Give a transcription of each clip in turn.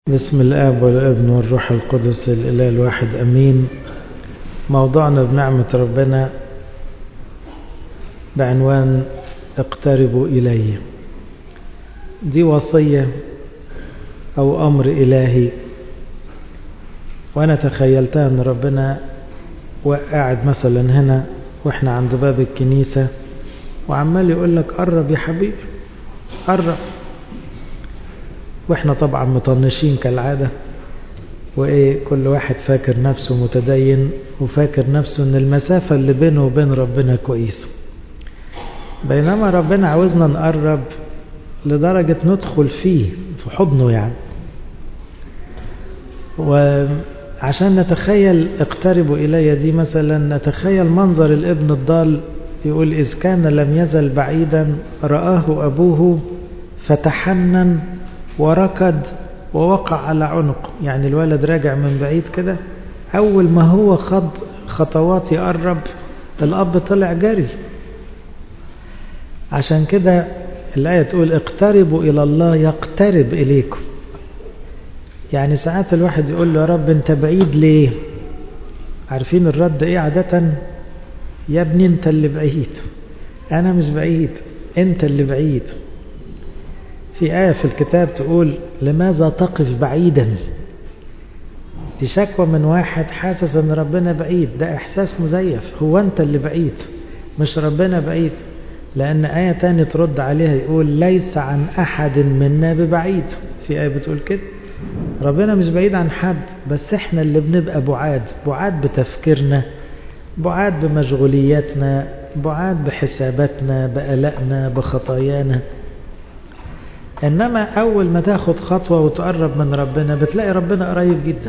بسم الآب والابن والروح القدس الإله الواحد أمين موضوعنا بنعمة ربنا بعنوان اقتربوا إلي دي وصية أو أمر إلهي وأنا تخيلتها أن ربنا وقاعد مثلا هنا وإحنا عند باب الكنيسة وعمال يقول لك قرب يا حبيبي قرب واحنا طبعا مطنشين كالعادة وايه كل واحد فاكر نفسه متدين وفاكر نفسه ان المسافة اللي بينه وبين ربنا كويسة بينما ربنا عاوزنا نقرب لدرجة ندخل فيه في حضنه يعني وعشان نتخيل اقتربوا إلي دي مثلا نتخيل منظر الابن الضال يقول إذ كان لم يزل بعيدا رآه أبوه فتحنن وركض ووقع على عنق يعني الولد راجع من بعيد كده أول ما هو خض خطوات يقرب الأب طلع جري عشان كده الآية تقول اقتربوا إلى الله يقترب إليكم يعني ساعات الواحد يقول له يا رب انت بعيد ليه عارفين الرد ايه عادة يا ابني انت اللي بعيد انا مش بعيد انت اللي بعيد في آية في الكتاب تقول لماذا تقف بعيدا دي شكوى من واحد حاسس ان ربنا بعيد ده احساس مزيف هو انت اللي بعيد مش ربنا بعيد لان آية تانية ترد عليها يقول ليس عن احد منا ببعيد في آية بتقول كده ربنا مش بعيد عن حد بس احنا اللي بنبقى بعاد بعاد بتفكيرنا بعاد بمشغولياتنا بعاد بحساباتنا بقلقنا بخطايانا إنما أول ما تاخد خطوة وتقرب من ربنا بتلاقي ربنا قريب جدا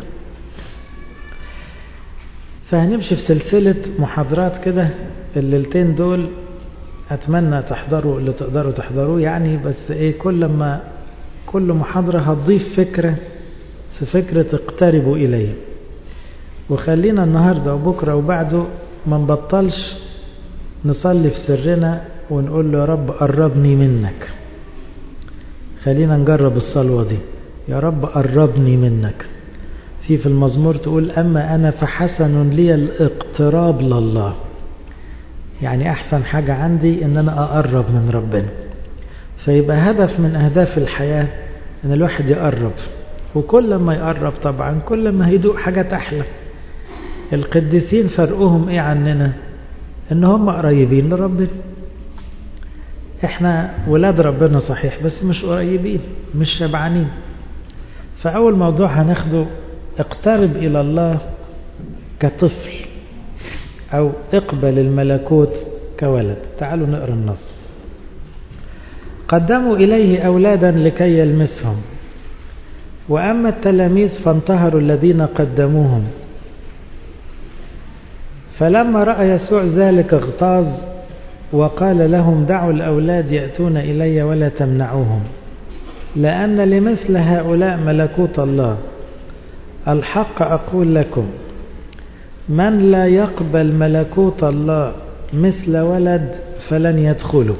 فهنمشي في سلسلة محاضرات كده الليلتين دول أتمنى تحضروا اللي تقدروا تحضروه يعني بس إيه كل ما كل محاضرة هتضيف فكرة في فكرة اقتربوا إلي وخلينا النهاردة وبكرة وبعده ما نبطلش نصلي في سرنا ونقول له يا رب قربني منك خلينا نجرب الصلوة دي يا رب قربني منك في في المزمور تقول أما أنا فحسن لي الاقتراب لله يعني أحسن حاجة عندي إن أنا أقرب من ربنا فيبقى هدف من أهداف الحياة إن الواحد يقرب وكل ما يقرب طبعا كل ما هيدوق حاجات أحلى القديسين فرقهم إيه عننا إن هم قريبين لربنا احنا ولاد ربنا صحيح بس مش قريبين مش شبعانين فأول موضوع هناخده اقترب إلى الله كطفل أو اقبل الملكوت كولد تعالوا نقرأ النص قدموا إليه أولادا لكي يلمسهم وأما التلاميذ فانتهروا الذين قدموهم فلما رأى يسوع ذلك اغتاظ وقال لهم دعوا الأولاد يأتون إلي ولا تمنعوهم لأن لمثل هؤلاء ملكوت الله الحق أقول لكم من لا يقبل ملكوت الله مثل ولد فلن يدخله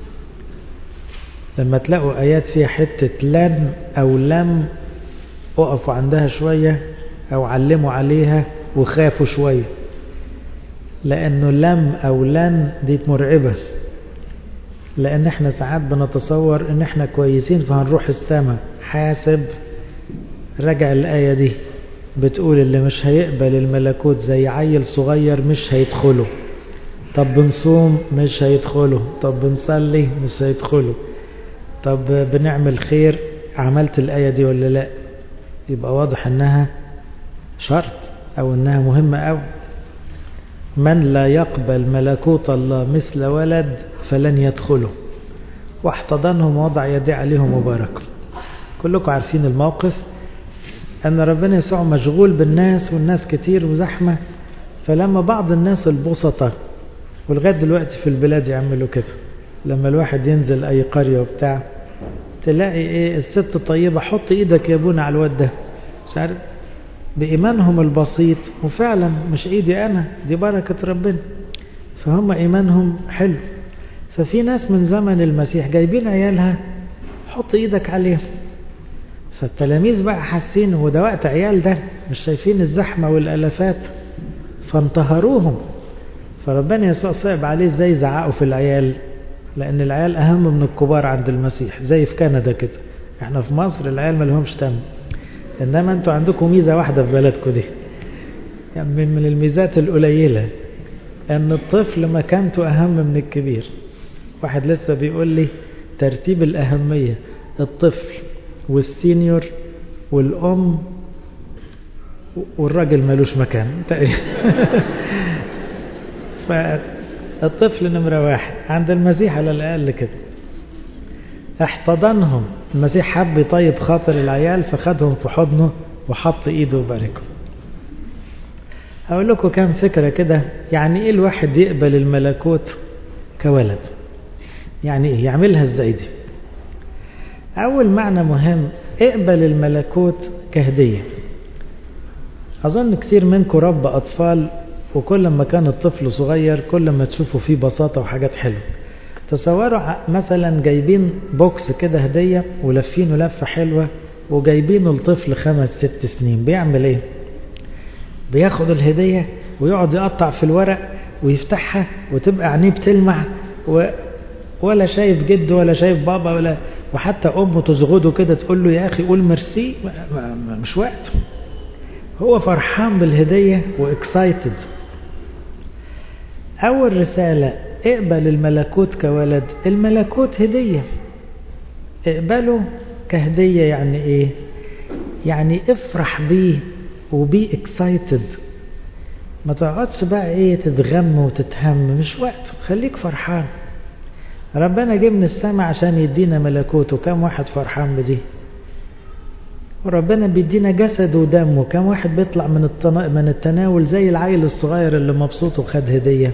لما تلاقوا آيات فيها حتة لن أو لم وقفوا عندها شوية أو علموا عليها وخافوا شوية لأنه لم أو لن دي مرعبة لأن احنا ساعات بنتصور ان احنا كويسين فهنروح السماء حاسب رجع الآية دي بتقول اللي مش هيقبل الملكوت زي عيل صغير مش هيدخله طب بنصوم مش هيدخله طب بنصلي مش هيدخله طب بنعمل خير عملت الآية دي ولا لا يبقى واضح انها شرط او انها مهمة أوي من لا يقبل ملكوت الله مثل ولد فلن يدخله واحتضنهم ووضع يديه عليهم وبارك كلكم عارفين الموقف أن ربنا يسوع مشغول بالناس والناس كتير وزحمة فلما بعض الناس البسطة ولغاية دلوقتي في البلاد يعملوا كده لما الواحد ينزل أي قرية وبتاع تلاقي إيه الست طيبة حط إيدك يا ابونا على الواد ده مش عارف بإيمانهم البسيط وفعلا مش إيدي أنا دي بركة ربنا فهم إيمانهم حلو ففي ناس من زمن المسيح جايبين عيالها حط إيدك عليهم فالتلاميذ بقى حاسين هو ده وقت عيال ده مش شايفين الزحمة والالافات فانتهروهم فربنا يسوع صعب عليه ازاي يزعقوا في العيال لان العيال اهم من الكبار عند المسيح زي في كندا كده احنا في مصر العيال ما لهمش تم انما انتوا عندكم ميزة واحدة في بلدكم دي يعني من الميزات القليلة ان الطفل مكانته اهم من الكبير واحد لسه بيقول لي ترتيب الاهمية الطفل والسينيور والام والراجل ملوش مكان فالطفل نمرة واحد عند المسيح على الأقل كده احتضنهم المسيح حب يطيب خاطر العيال فخدهم في حضنه وحط ايده وباركهم هقول لكم كام فكرة كده يعني ايه الواحد يقبل الملكوت كولد يعني ايه يعملها ازاي دي اول معنى مهم اقبل الملكوت كهدية اظن كتير منكم رب اطفال وكل ما كان الطفل صغير كل ما تشوفوا فيه بساطة وحاجات حلوة تصوروا مثلا جايبين بوكس كده هدية ولفينه لفة حلوة وجايبينه الطفل خمس ست سنين بيعمل ايه بياخد الهدية ويقعد يقطع في الورق ويفتحها وتبقى عينيه بتلمع و... ولا شايف جد ولا شايف بابا ولا وحتى امه تزغده كده تقول له يا اخي قول ميرسي مش وقته هو فرحان بالهدية واكسايتد أول رسالة اقبل الملكوت كولد الملكوت هدية اقبله كهدية يعني ايه يعني افرح بيه وبي اكسايتد ما تقعدش بقى ايه تتغم وتتهم مش وقته خليك فرحان ربنا جه من السماء عشان يدينا ملكوته كم واحد فرحان بدي وربنا بيدينا جسد ودمه كم واحد بيطلع من التنا... من التناول زي العيل الصغير اللي مبسوط وخد هديه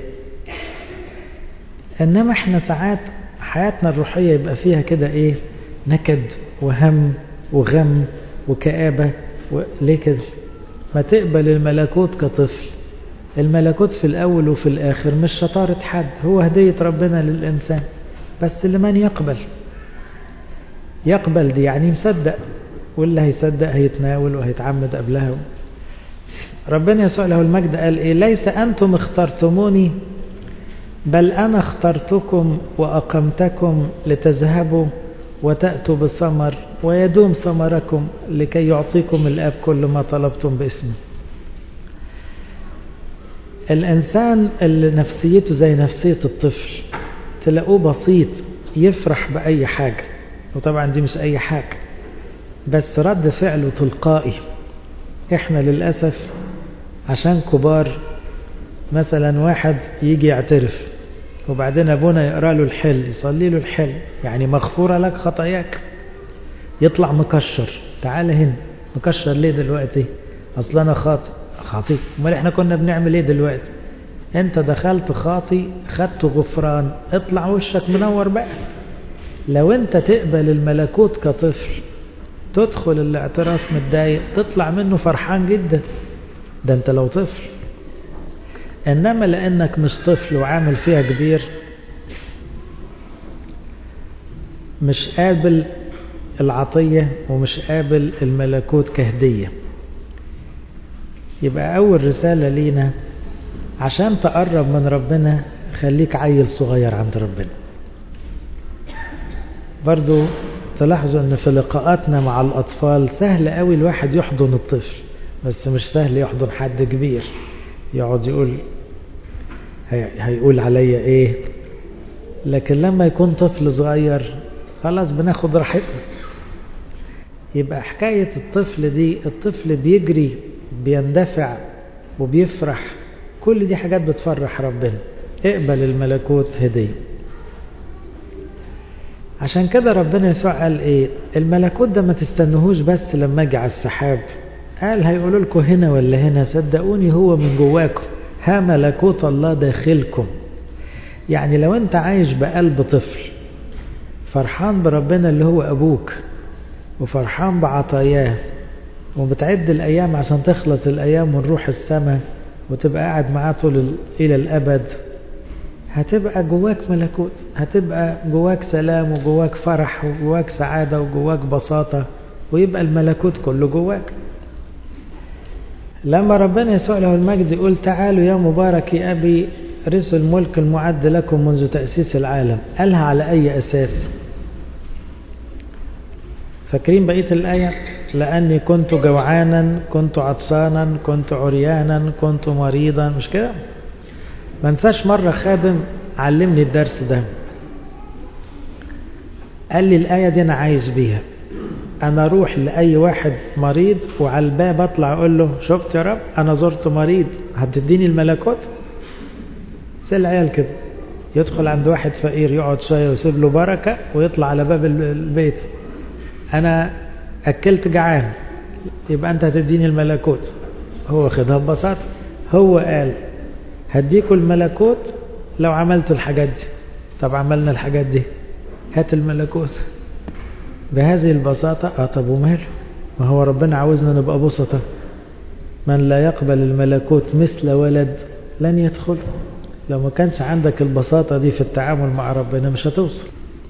انما احنا ساعات حياتنا الروحيه يبقى فيها كده ايه نكد وهم وغم وكآبة و... ليه كده ما تقبل الملكوت كطفل الملكوت في الأول وفي الآخر مش شطارة حد هو هدية ربنا للإنسان بس لمن يقبل يقبل دي يعني مصدق واللي هيصدق هيتناول وهيتعمد قبلها ربنا يسوع له المجد قال إيه ليس أنتم اخترتموني بل أنا اخترتكم وأقمتكم لتذهبوا وتأتوا بالثمر ويدوم ثمركم لكي يعطيكم الآب كل ما طلبتم باسمه الإنسان اللي نفسيته زي نفسية الطفل تلاقوه بسيط يفرح بأي حاجة وطبعا دي مش أي حاجة بس رد فعله تلقائي احنا للأسف عشان كبار مثلا واحد يجي يعترف وبعدين ابونا يقرا له الحل يصلي له الحل يعني مغفوره لك خطاياك يطلع مكشر تعال هنا مكشر ليه دلوقتي اصل انا خاطئ خاطئ امال احنا كنا بنعمل ايه دلوقتي انت دخلت خاطي خدت غفران اطلع وشك منور بقى لو انت تقبل الملكوت كطفل تدخل الاعتراف متضايق تطلع منه فرحان جدا ده انت لو طفل انما لانك مش طفل وعامل فيها كبير مش قابل العطية ومش قابل الملكوت كهدية يبقى أول رسالة لينا عشان تقرب من ربنا خليك عيل صغير عند ربنا برضو تلاحظوا ان في لقاءاتنا مع الأطفال سهل قوي الواحد يحضن الطفل بس مش سهل يحضن حد كبير يقعد يقول هي هيقول عليا ايه لكن لما يكون طفل صغير خلاص بناخد راحتنا يبقى حكاية الطفل دي الطفل بيجري بيندفع وبيفرح كل دي حاجات بتفرح ربنا اقبل الملكوت هدية عشان كده ربنا يسوع قال ايه الملكوت ده ما تستنهوش بس لما اجي على السحاب قال هيقولوا لكم هنا ولا هنا صدقوني هو من جواكم ها ملكوت الله داخلكم يعني لو انت عايش بقلب طفل فرحان بربنا اللي هو ابوك وفرحان بعطاياه وبتعد الايام عشان تخلص الايام ونروح السماء وتبقى قاعد معاه طول الى الابد هتبقى جواك ملكوت هتبقى جواك سلام وجواك فرح وجواك سعادة وجواك بساطة ويبقى الملكوت كله جواك لما ربنا يسوع له المجد يقول تعالوا يا مبارك يا أبي رثوا الملك المعد لكم منذ تأسيس العالم قالها على أي أساس فاكرين بقية الآية لأني كنت جوعانا كنت عطسانا كنت عريانا كنت مريضا مش كده ما انساش مرة خادم علمني الدرس ده قال لي الآية دي أنا عايز بيها أنا أروح لأي واحد مريض وعلى الباب أطلع أقول له شفت يا رب أنا زرت مريض هتديني الملكوت زي العيال كده يدخل عند واحد فقير يقعد شوية ويسيب له بركة ويطلع على باب البيت أنا أكلت جعان يبقى أنت هتديني الملكوت هو خدها ببساطة هو قال هديكوا الملكوت لو عملت الحاجات دي طب عملنا الحاجات دي هات الملكوت بهذه البساطة اه طب وماله ما هو ربنا عاوزنا نبقى بسطة من لا يقبل الملكوت مثل ولد لن يدخل لو ما كانش عندك البساطة دي في التعامل مع ربنا مش هتوصل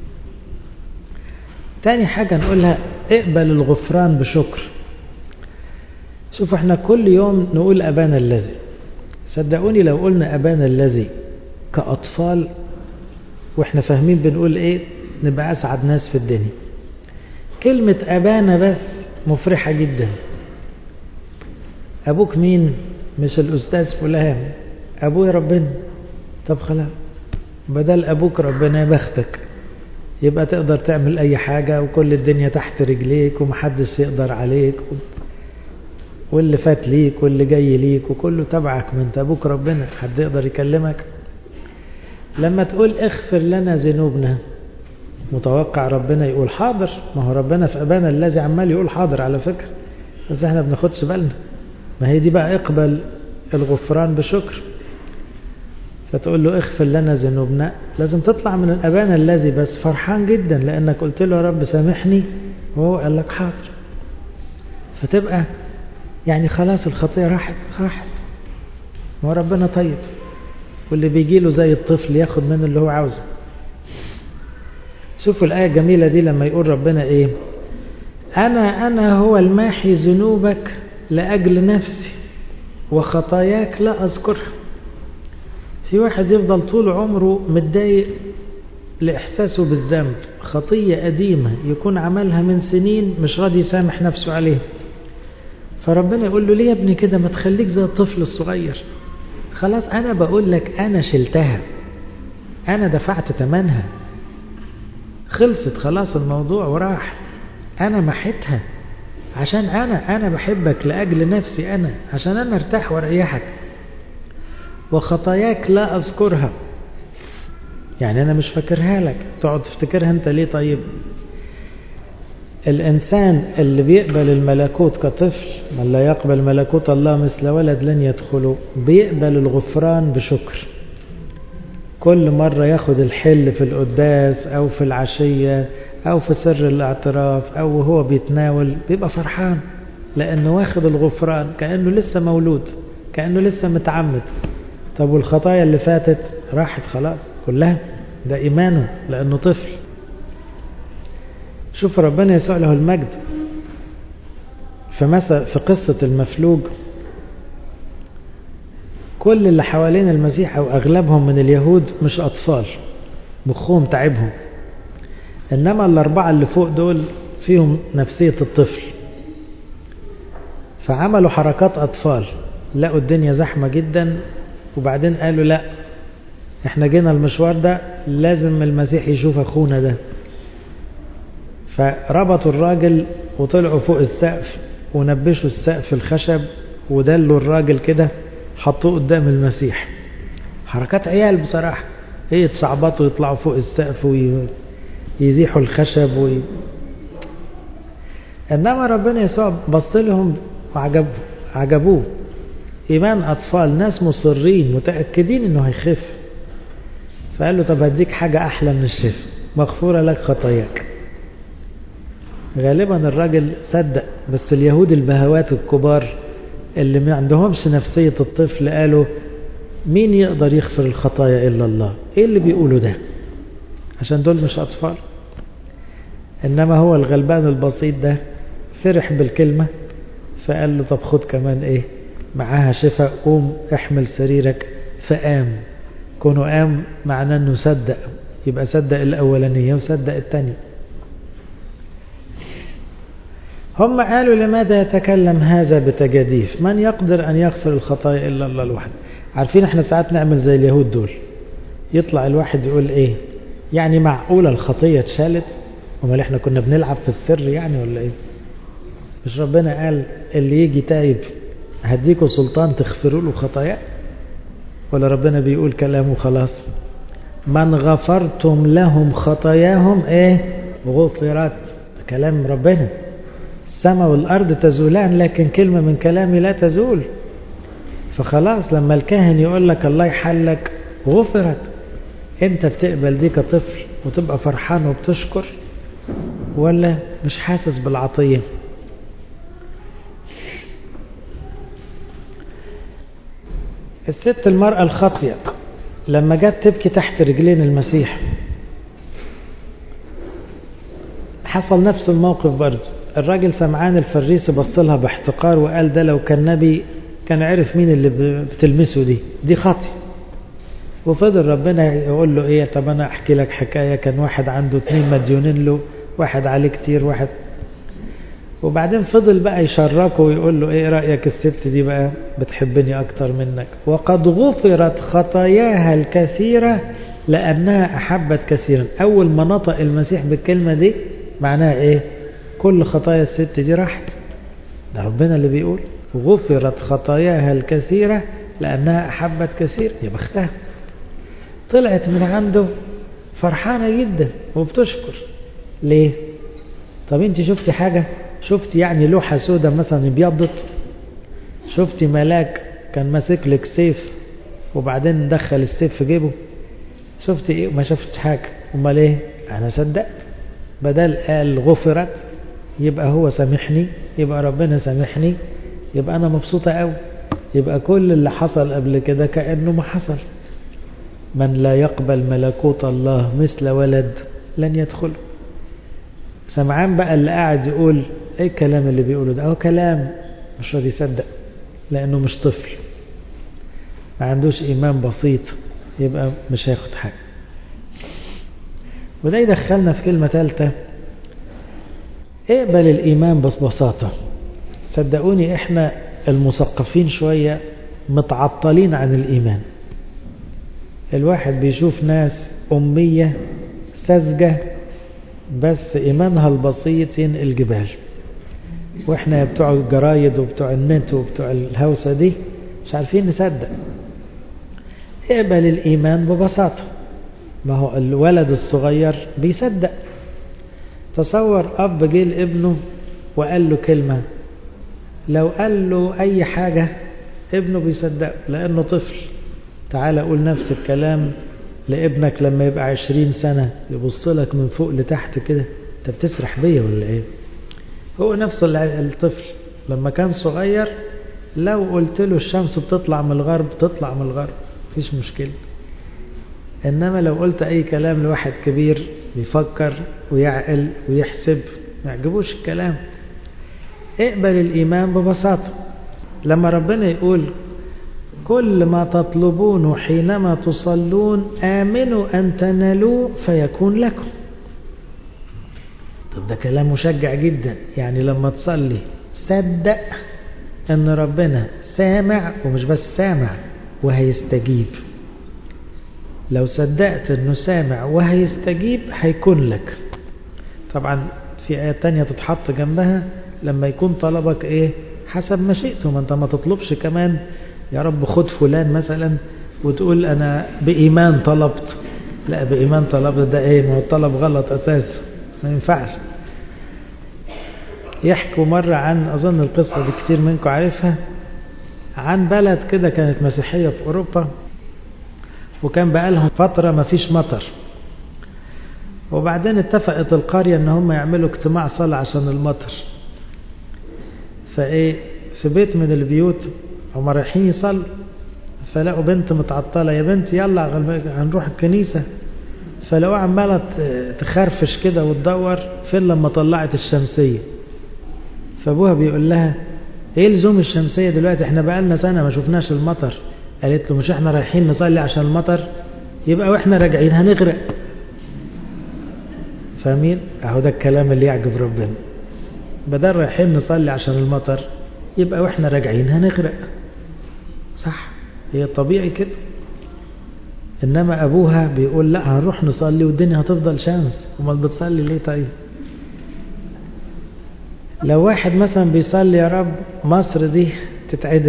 تاني حاجة نقولها اقبل الغفران بشكر شوف احنا كل يوم نقول أبانا الذي صدقوني لو قلنا أبانا الذي كأطفال واحنا فاهمين بنقول ايه نبقى أسعد ناس في الدنيا كلمة أبانا بس مفرحة جدا أبوك مين مش الأستاذ فلان أبوي ربنا طب خلاص بدل أبوك ربنا بختك يبقى تقدر تعمل أي حاجة وكل الدنيا تحت رجليك ومحدش يقدر عليك واللي فات ليك واللي جاي ليك وكله تبعك ما انت أبوك ربنا حد يقدر يكلمك لما تقول اغفر لنا ذنوبنا متوقع ربنا يقول حاضر ما هو ربنا في أبانا الذي عمال يقول حاضر على فكرة بس احنا بناخدش بالنا ما هي دي بقى اقبل الغفران بشكر فتقول له اغفر لنا ذنوبنا لازم تطلع من أبانا الذي بس فرحان جدا لأنك قلت له يا رب سامحني وهو قال لك حاضر فتبقى يعني خلاص الخطية راحت راحت هو ربنا طيب واللي بيجي له زي الطفل ياخد منه اللي هو عاوزه شوفوا الآية الجميلة دي لما يقول ربنا إيه أنا أنا هو الماحي ذنوبك لأجل نفسي وخطاياك لا أذكرها في واحد يفضل طول عمره متضايق لإحساسه بالذنب خطية قديمة يكون عملها من سنين مش راضي يسامح نفسه عليه فربنا يقول له ليه يا ابني كده ما تخليك زي الطفل الصغير خلاص أنا بقول لك أنا شلتها أنا دفعت ثمنها خلصت خلاص الموضوع وراح أنا محيتها عشان أنا أنا بحبك لأجل نفسي أنا عشان أنا ارتاح واريحك وخطاياك لا أذكرها يعني أنا مش فاكرها لك تقعد تفتكرها أنت ليه طيب الإنسان اللي بيقبل الملكوت كطفل من لا يقبل ملكوت الله مثل ولد لن يدخله بيقبل الغفران بشكر كل مرة ياخد الحل في القداس أو في العشية أو في سر الاعتراف أو وهو بيتناول بيبقى فرحان لأنه واخد الغفران كأنه لسه مولود كأنه لسه متعمد طب والخطايا اللي فاتت راحت خلاص كلها ده إيمانه لأنه طفل شوف ربنا يسوع له المجد فمثلا في قصة المفلوج كل اللي حوالين المسيح أو أغلبهم من اليهود مش أطفال مخهم تعبهم إنما الأربعة اللي فوق دول فيهم نفسية الطفل فعملوا حركات أطفال لقوا الدنيا زحمة جدا وبعدين قالوا لا احنا جينا المشوار ده لازم المسيح يشوف أخونا ده فربطوا الراجل وطلعوا فوق السقف ونبشوا السقف الخشب ودلوا الراجل كده حطوه قدام المسيح حركات عيال بصراحة ايه يتصعبطوا ويطلعوا فوق السقف ويزيحوا الخشب وي... انما ربنا يسوع بص لهم وعجبه عجبوه ايمان اطفال ناس مصرين متاكدين انه هيخف فقال له طب هديك حاجه احلى من الشفاء مغفوره لك خطاياك غالبا الراجل صدق بس اليهود البهوات الكبار اللي ما عندهمش نفسية الطفل قالوا مين يقدر يغفر الخطايا إلا الله إيه اللي بيقولوا ده عشان دول مش أطفال إنما هو الغلبان البسيط ده فرح بالكلمة فقال له طب خد كمان ايه معاها شفاء قوم احمل سريرك فقام كونه قام معناه انه صدق يبقى صدق الاولانية وصدق الثانية هم قالوا لماذا يتكلم هذا بتجاديف من يقدر أن يغفر الخطايا إلا الله الواحد عارفين احنا ساعات نعمل زي اليهود دول يطلع الواحد يقول ايه يعني معقولة الخطية اتشالت امال احنا كنا بنلعب في السر يعني ولا ايه مش ربنا قال اللي يجي تايب هديكوا سلطان تغفروا له خطايا ولا ربنا بيقول كلامه خلاص من غفرتم لهم خطاياهم ايه غفرت كلام ربنا السماء والأرض تزولان لكن كلمة من كلامي لا تزول فخلاص لما الكاهن يقول لك الله يحلك غفرت انت بتقبل دي كطفل وتبقى فرحان وبتشكر ولا مش حاسس بالعطية الست المرأة الخاطية لما جت تبكي تحت رجلين المسيح حصل نفس الموقف برضه الراجل سمعان الفريسي بص لها باحتقار وقال ده لو كان نبي كان عرف مين اللي بتلمسه دي دي خاطي وفضل ربنا يقول له ايه طب انا احكي لك حكايه كان واحد عنده اتنين مديونين له واحد عليه كتير واحد وبعدين فضل بقى يشركه ويقول له ايه رايك الست دي بقى بتحبني اكتر منك وقد غفرت خطاياها الكثيره لانها احبت كثيرا اول ما نطق المسيح بالكلمه دي معناها ايه كل خطايا الست دي راحت ده ربنا اللي بيقول غفرت خطاياها الكثيرة لأنها أحبت كثير يا بختها طلعت من عنده فرحانة جدا وبتشكر ليه طب انت شفتي حاجة شفتي يعني لوحة سودة مثلا ابيضت شفتي ملاك كان ماسك لك سيف وبعدين دخل السيف في جيبه شفتي ايه ما شفتش حاجة امال ايه انا صدقت بدل قال غفرت يبقى هو سامحني يبقى ربنا سامحني يبقى أنا مبسوطة قوي يبقى كل اللي حصل قبل كده كأنه ما حصل من لا يقبل ملكوت الله مثل ولد لن يدخل سمعان بقى اللي قاعد يقول ايه الكلام اللي بيقوله ده هو كلام مش راضي يصدق لانه مش طفل ما عندوش ايمان بسيط يبقى مش هياخد حاجه وده يدخلنا في كلمه ثالثه اقبل الإيمان ببساطة صدقوني احنا المثقفين شوية متعطلين عن الإيمان الواحد بيشوف ناس أمية ساذجة بس إيمانها البسيط ينقل جبال واحنا بتوع الجرايد وبتوع النت وبتوع الهوسة دي مش عارفين نصدق اقبل الإيمان ببساطة ما هو الولد الصغير بيصدق تصور أب جه لابنه وقال له كلمة لو قال له أي حاجة ابنه بيصدق لأنه طفل تعال قول نفس الكلام لابنك لما يبقى عشرين سنة يبص لك من فوق لتحت كده انت بتسرح بيا ولا ايه هو نفس الطفل لما كان صغير لو قلت له الشمس بتطلع من الغرب تطلع من الغرب مفيش مشكلة إنما لو قلت أي كلام لواحد كبير بيفكر ويعقل ويحسب ما يعجبوش الكلام اقبل الإيمان ببساطة لما ربنا يقول كل ما تطلبون حينما تصلون آمنوا أن تنالوه فيكون لكم طب ده كلام مشجع جدا يعني لما تصلي صدق أن ربنا سامع ومش بس سامع وهيستجيب لو صدقت أنه سامع وهيستجيب هيكون لك طبعا في آية تانية تتحط جنبها لما يكون طلبك إيه حسب مشيئته ما أنت ما تطلبش كمان يا رب خد فلان مثلا وتقول أنا بإيمان طلبت لا بإيمان طلبت ده إيه ما هو الطلب غلط أساسا ما ينفعش يحكوا مرة عن أظن القصة دي كتير منكم عارفها عن بلد كده كانت مسيحية في أوروبا وكان بقالهم فترة ما فيش مطر وبعدين اتفقت القرية ان هم يعملوا اجتماع صلاة عشان المطر فايه في بيت من البيوت هم رايحين يصلوا فلقوا بنت متعطلة يا بنت يلا هنروح الكنيسة فلقوا عمالة تخرفش كده وتدور فين لما طلعت الشمسية فابوها بيقول لها ايه لزوم الشمسية دلوقتي احنا بقالنا سنة ما شفناش المطر قالت له مش احنا رايحين نصلي عشان المطر يبقى واحنا راجعين هنغرق فاهمين اهو ده الكلام اللي يعجب ربنا بدل رايحين نصلي عشان المطر يبقى واحنا راجعين هنغرق صح هي طبيعي كده انما ابوها بيقول لا هنروح نصلي والدنيا هتفضل شمس امال بتصلي ليه طيب لو واحد مثلا بيصلي يا رب مصر دي تتعدل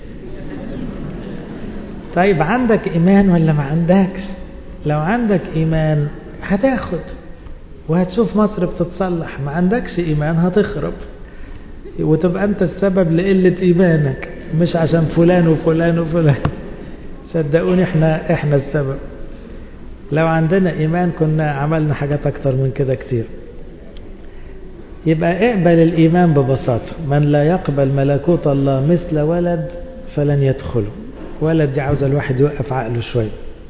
طيب عندك ايمان ولا ما عندكش لو عندك ايمان هتاخد وهتشوف مصر بتتصلح ما عندكش ايمان هتخرب وتبقى انت السبب لقلة ايمانك مش عشان فلان وفلان وفلان صدقوني احنا احنا السبب لو عندنا ايمان كنا عملنا حاجات اكتر من كده كتير يبقى اقبل الايمان ببساطة من لا يقبل ملكوت الله مثل ولد فلن يدخله ولد دي عاوز الواحد يوقف عقله شوية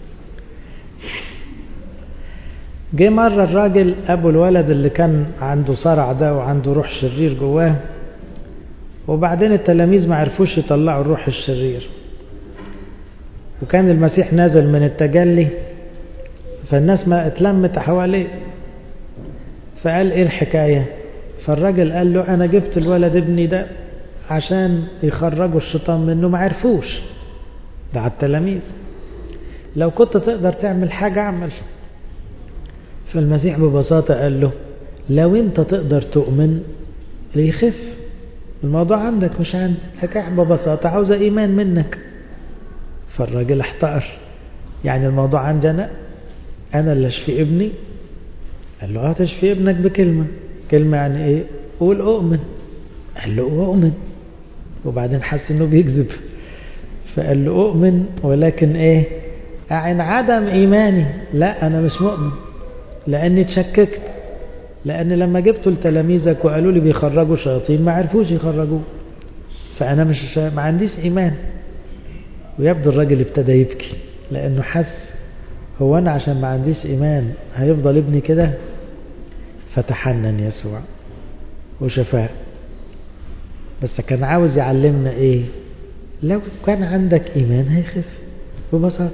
جه مرة الراجل أبو الولد اللي كان عنده صرع ده وعنده روح شرير جواه وبعدين التلاميذ ما عرفوش يطلعوا الروح الشرير وكان المسيح نازل من التجلي فالناس ما اتلمت حواليه فقال ايه الحكاية فالراجل قال له انا جبت الولد ابني ده عشان يخرجوا الشيطان منه ما عرفوش ده على التلاميذ لو كنت تقدر تعمل حاجة اعمل فالمسيح ببساطة قال له لو انت تقدر تؤمن ليخف الموضوع عندك مش عندي حكاية ببساطة عاوزة ايمان منك فالراجل احتقر يعني الموضوع عندي انا انا اللي اشفي ابني قال له اه تشفي ابنك بكلمة كلمة يعني ايه قول اؤمن قال له اؤمن وبعدين حس انه بيكذب فقال له اؤمن ولكن ايه عن عدم ايماني لا انا مش مؤمن لاني اتشككت لان لما جبته لتلاميذك وقالوا لي بيخرجوا شياطين ما عرفوش يخرجوه فانا مش ما عنديش ايمان ويبدو الراجل ابتدى يبكي لانه حس هو انا عشان ما عنديش ايمان هيفضل ابني كده فتحنن يسوع وشفاه بس كان عاوز يعلمنا ايه لو كان عندك ايمان هيخف ببساطه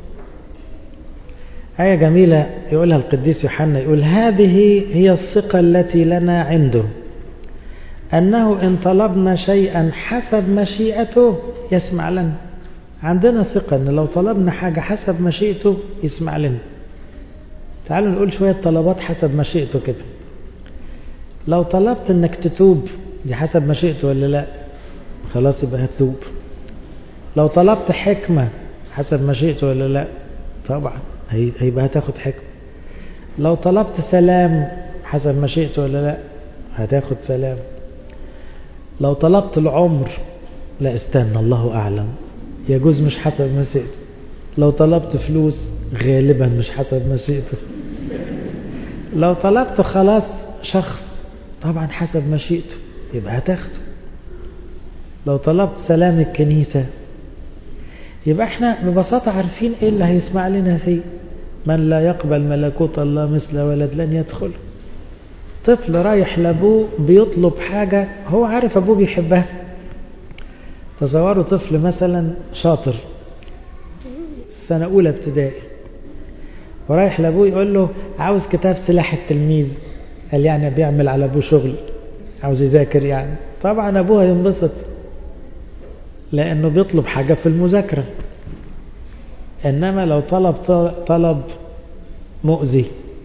آية جميلة يقولها القديس يوحنا يقول هذه هي الثقة التي لنا عنده أنه إن طلبنا شيئا حسب مشيئته يسمع لنا عندنا ثقة أن لو طلبنا حاجة حسب مشيئته يسمع لنا تعالوا نقول شوية طلبات حسب مشيئته كده لو طلبت أنك تتوب دي حسب مشيئته ولا لا خلاص يبقى هتتوب لو طلبت حكمة حسب مشيئته ولا لا طبعا هيبقى هتاخد حكمة لو طلبت سلام حسب مشيئته ولا لا هتاخد سلام لو طلبت العمر لا استنى الله أعلم يجوز مش حسب مشيئته لو طلبت فلوس غالبا مش حسب مشيئته لو طلبت خلاص شخص طبعا حسب مشيئته يبقى هتاخده لو طلبت سلام الكنيسة يبقى احنا ببساطة عارفين ايه اللي هيسمع لنا فيه من لا يقبل ملكوت الله مثل ولد لن يدخل طفل رايح لابوه بيطلب حاجة هو عارف ابوه بيحبها تصوروا طفل مثلا شاطر سنة أولى ابتدائي ورايح لابوه يقول له عاوز كتاب سلاح التلميذ قال يعني بيعمل على ابوه شغل عاوز يذاكر يعني طبعا ابوه ينبسط لانه بيطلب حاجة في المذاكرة انما لو طلب طلب مؤذي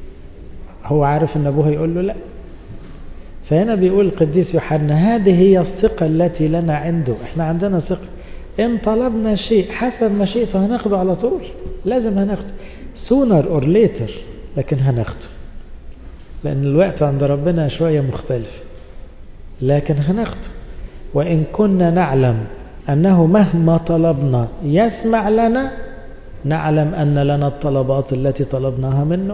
هو عارف ان ابوه يقول له لا فهنا بيقول القديس يوحنا هذه هي الثقة التي لنا عنده احنا عندنا ثقة ان طلبنا شيء حسب مشيئته هناخده على طول لازم هناخده sooner or later لكن هناخده لان الوقت عند ربنا شوية مختلف لكن هناخده وان كنا نعلم أنه مهما طلبنا يسمع لنا نعلم أن لنا الطلبات التي طلبناها منه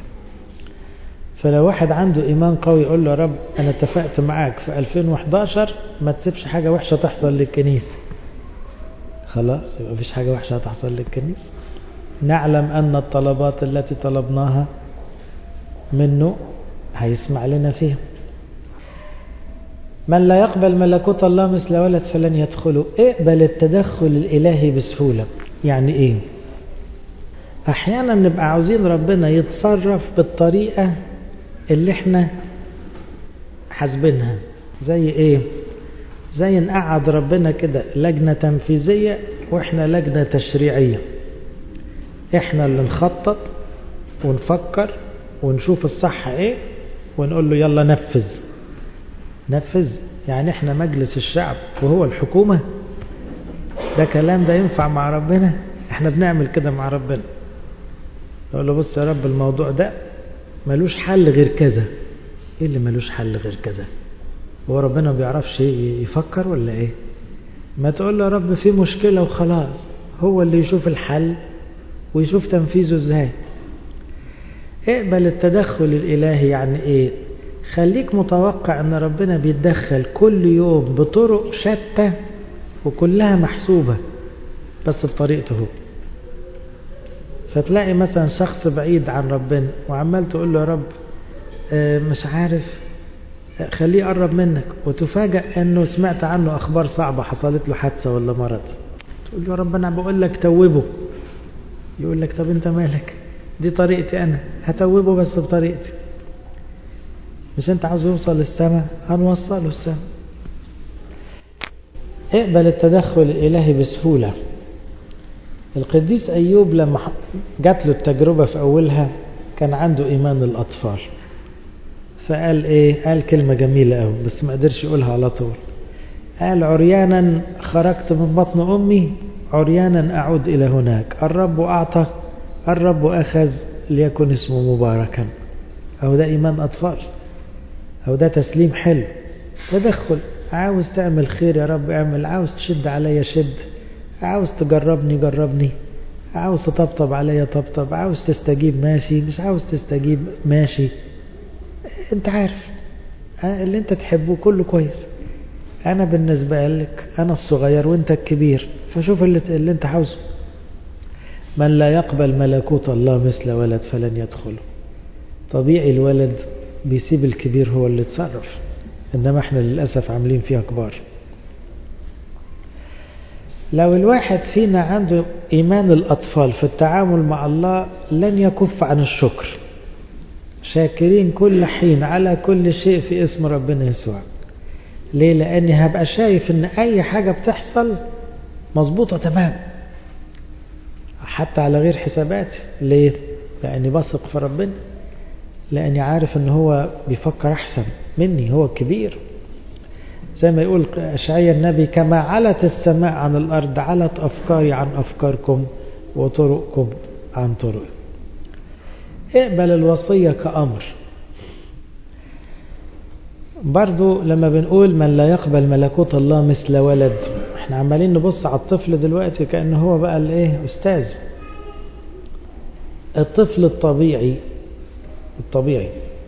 فلو واحد عنده إيمان قوي يقول له يا رب أنا اتفقت معاك في 2011 ما تسيبش حاجة وحشة تحصل للكنيسة خلاص يبقى مفيش حاجة وحشة هتحصل للكنيسة نعلم أن الطلبات التي طلبناها منه هيسمع لنا فيها من لا يقبل ملكوت الله مثل ولد فلن يدخله اقبل التدخل الإلهي بسهولة يعني ايه احيانا نبقى عاوزين ربنا يتصرف بالطريقة اللي احنا حاسبينها زي ايه زي نقعد ربنا كده لجنة تنفيذية واحنا لجنة تشريعية احنا اللي نخطط ونفكر ونشوف الصح ايه ونقول له يلا نفذ نفذ يعني احنا مجلس الشعب وهو الحكومة ده كلام ده ينفع مع ربنا احنا بنعمل كده مع ربنا نقول له بص يا رب الموضوع ده ملوش حل غير كذا ايه اللي ملوش حل غير كذا هو ربنا ما بيعرفش يفكر ولا ايه ما تقول له يا رب في مشكلة وخلاص هو اللي يشوف الحل ويشوف تنفيذه ازاي اقبل التدخل الالهي يعني ايه خليك متوقع ان ربنا بيتدخل كل يوم بطرق شتى وكلها محسوبة بس بطريقته هو فتلاقي مثلا شخص بعيد عن ربنا وعمال تقول له يا رب مش عارف خليه يقرب منك وتفاجأ انه سمعت عنه اخبار صعبة حصلت له حادثة ولا مرض تقول له يا رب انا بقول لك توبه يقول لك طب انت مالك دي طريقتي انا هتوبه بس بطريقتي مش انت عاوز يوصل للسماء هنوصله السماء اقبل التدخل الالهي بسهولة القديس ايوب لما جات له التجربة في اولها كان عنده ايمان الاطفال فقال ايه قال كلمة جميلة قوي بس ما قدرش يقولها على طول قال عريانا خرجت من بطن امي عريانا اعود الى هناك الرب اعطى الرب اخذ ليكن اسمه مباركا او ده ايمان اطفال او ده تسليم حلو تدخل عاوز تعمل خير يا رب اعمل عاوز تشد عليا شد عاوز تجربني جربني عاوز تطبطب عليا طبطب عاوز تستجيب ماشي مش عاوز تستجيب ماشي انت عارف اللي انت تحبه كله كويس انا بالنسبة لك انا الصغير وانت الكبير فشوف اللي, اللي انت عاوزه من لا يقبل ملكوت الله مثل ولد فلن يدخله طبيعي الولد بيسيب الكبير هو اللي يتصرف انما احنا للأسف عاملين فيها كبار لو الواحد فينا عنده إيمان الأطفال في التعامل مع الله لن يكف عن الشكر شاكرين كل حين على كل شيء في اسم ربنا يسوع ليه لأني هبقى شايف ان أي حاجة بتحصل مظبوطة تمام حتى على غير حساباتي ليه لأني بثق في ربنا لأني عارف ان هو بيفكر أحسن مني هو الكبير زي ما يقول أشعيا النبي كما علت السماء عن الأرض علت أفكاري عن أفكاركم وطرقكم عن طرق اقبل الوصية كأمر برضو لما بنقول من لا يقبل ملكوت الله مثل ولد احنا عمالين نبص على الطفل دلوقتي كأنه هو بقى الايه استاذ الطفل الطبيعي الطبيعي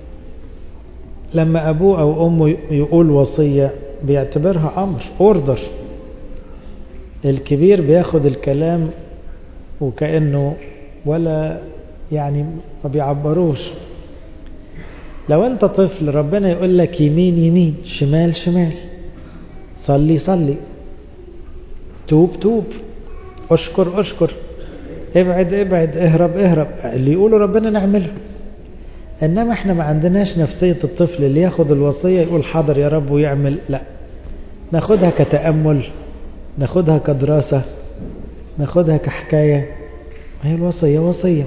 لما أبوه أو أمه يقول وصية بيعتبرها أمر أوردر الكبير بياخد الكلام وكأنه ولا يعني ما بيعبروش لو أنت طفل ربنا يقول لك يمين يمين شمال شمال صلي صلي توب توب اشكر اشكر ابعد ابعد اهرب اهرب اللي يقوله ربنا نعمله انما احنا ما عندناش نفسية الطفل اللي ياخد الوصية يقول حاضر يا رب ويعمل لا ناخدها كتأمل ناخدها كدراسة ناخدها كحكاية هي الوصية وصية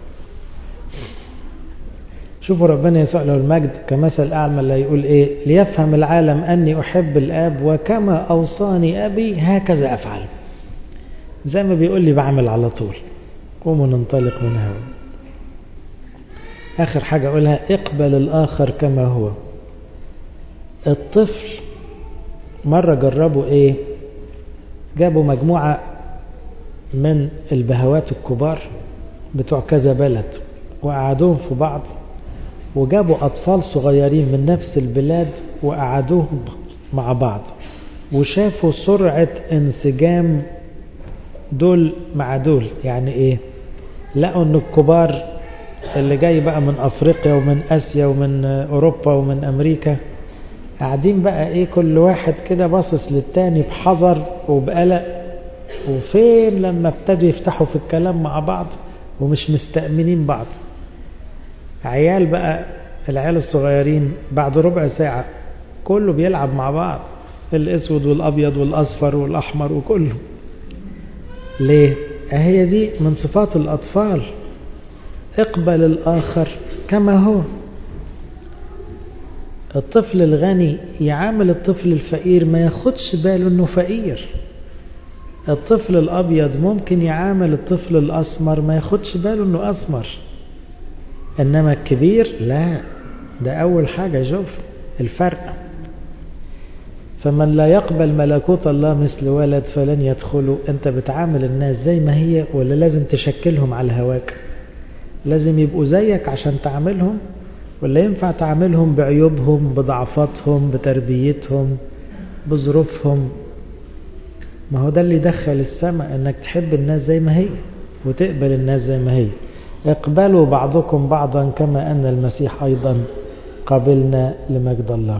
شوفوا ربنا يسوع له المجد كمثل أعلى لا يقول إيه ليفهم العالم أني أحب الآب وكما أوصاني أبي هكذا أفعل زي ما بيقول لي بعمل على طول قوموا ننطلق من هون آخر حاجة أقولها اقبل الآخر كما هو الطفل مرة جربوا إيه جابوا مجموعة من البهوات الكبار بتوع كذا بلد وقعدوهم في بعض وجابوا أطفال صغيرين من نفس البلاد وقعدوهم مع بعض وشافوا سرعة انسجام دول مع دول يعني ايه لقوا ان الكبار اللي جاي بقى من افريقيا ومن اسيا ومن اوروبا ومن امريكا قاعدين بقى ايه كل واحد كده باصص للتاني بحذر وبقلق وفين لما ابتدوا يفتحوا في الكلام مع بعض ومش مستأمنين بعض عيال بقى العيال الصغيرين بعد ربع ساعة كله بيلعب مع بعض الاسود والابيض والاصفر والاحمر وكله ليه هي دي من صفات الاطفال اقبل الاخر كما هو الطفل الغني يعامل الطفل الفقير ما ياخدش باله انه فقير الطفل الابيض ممكن يعامل الطفل الاسمر ما ياخدش باله انه اسمر انما الكبير لا ده اول حاجة شوف الفرق فمن لا يقبل ملكوت الله مثل ولد فلن يدخلوا انت بتعامل الناس زي ما هي ولا لازم تشكلهم على هواك لازم يبقوا زيك عشان تعاملهم ولا ينفع تعاملهم بعيوبهم بضعفاتهم بتربيتهم بظروفهم ما هو ده اللي يدخل السماء انك تحب الناس زي ما هي وتقبل الناس زي ما هي اقبلوا بعضكم بعضا كما ان المسيح ايضا قبلنا لمجد الله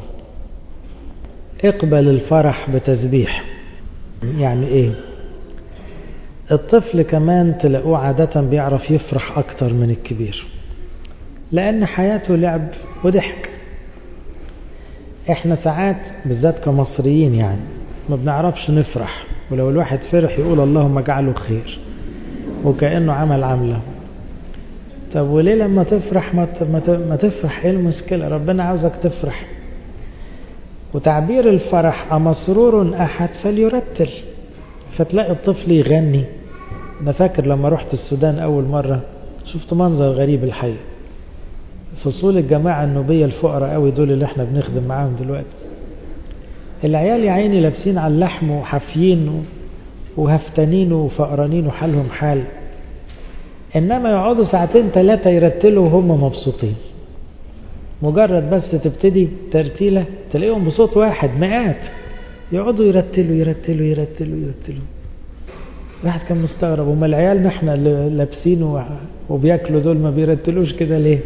اقبل الفرح بتسبيح يعني ايه الطفل كمان تلاقوه عادة بيعرف يفرح اكتر من الكبير لان حياته لعب وضحك احنا ساعات بالذات كمصريين يعني ما بنعرفش نفرح ولو الواحد فرح يقول اللهم اجعله خير وكأنه عمل عملة طب وليه لما تفرح ما ما تفرح ايه المشكلة ربنا عاوزك تفرح وتعبير الفرح أمسرور أحد فليرتل فتلاقي الطفل يغني أنا فاكر لما رحت السودان أول مرة شفت منظر غريب الحقيقة فصول الجماعة النوبية الفقراء قوي دول اللي احنا بنخدم معاهم دلوقتي العيال يا عيني لابسين على اللحم وحافيين وهفتانين وفقرانين وحالهم حال انما يقعدوا ساعتين ثلاثة يرتلوا وهم مبسوطين مجرد بس تبتدي ترتيلة تلاقيهم بصوت واحد مئات يقعدوا يرتلوا يرتلوا يرتلوا يرتلوا واحد كان مستغرب وما العيال نحن اللي لابسين وبياكلوا دول ما بيرتلوش كده ليه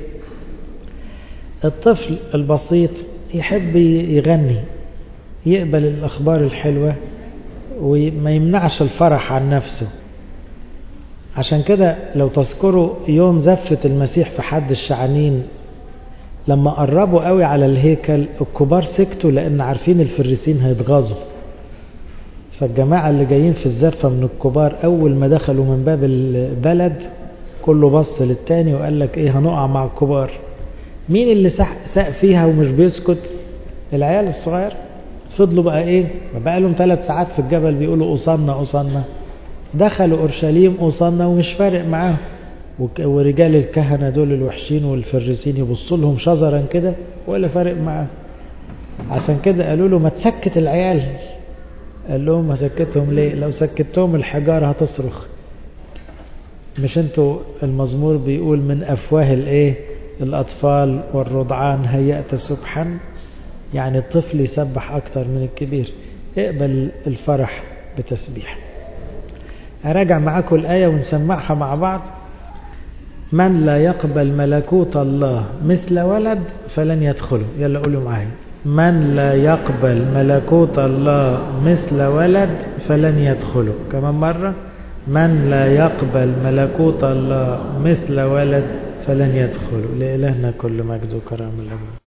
الطفل البسيط يحب يغني يقبل الأخبار الحلوة وما يمنعش الفرح عن نفسه عشان كده لو تذكروا يوم زفة المسيح في حد الشعانين لما قربوا قوي على الهيكل الكبار سكتوا لأن عارفين الفريسين هيتغاظوا فالجماعة اللي جايين في الزفة من الكبار أول ما دخلوا من باب البلد كله بص للتاني وقال لك إيه هنقع مع الكبار مين اللي ساق فيها ومش بيسكت العيال الصغير فضلوا بقى إيه بقى لهم ثلاث ساعات في الجبل بيقولوا أوصلنا أوصلنا دخلوا أورشليم أوصلنا ومش فارق معاهم ورجال الكهنة دول الوحشين والفريسين يبصوا لهم شزرا كده ولا فارق معاهم عشان كده قالوا له ما تسكت العيال قال لهم ما سكتهم ليه لو سكتهم الحجارة هتصرخ مش انتوا المزمور بيقول من أفواه الايه الأطفال والرضعان هيأت سبحا يعني الطفل يسبح أكتر من الكبير اقبل الفرح بتسبيح أراجع معاكم الآية ونسمعها مع بعض من لا يقبل ملكوت الله مثل ولد فلن يدخله يلا قولوا معايا من لا يقبل ملكوت الله مثل ولد فلن يدخله كمان مرة من لا يقبل ملكوت الله مثل ولد فلن يدخله لإلهنا كل مجد وكرم الأبد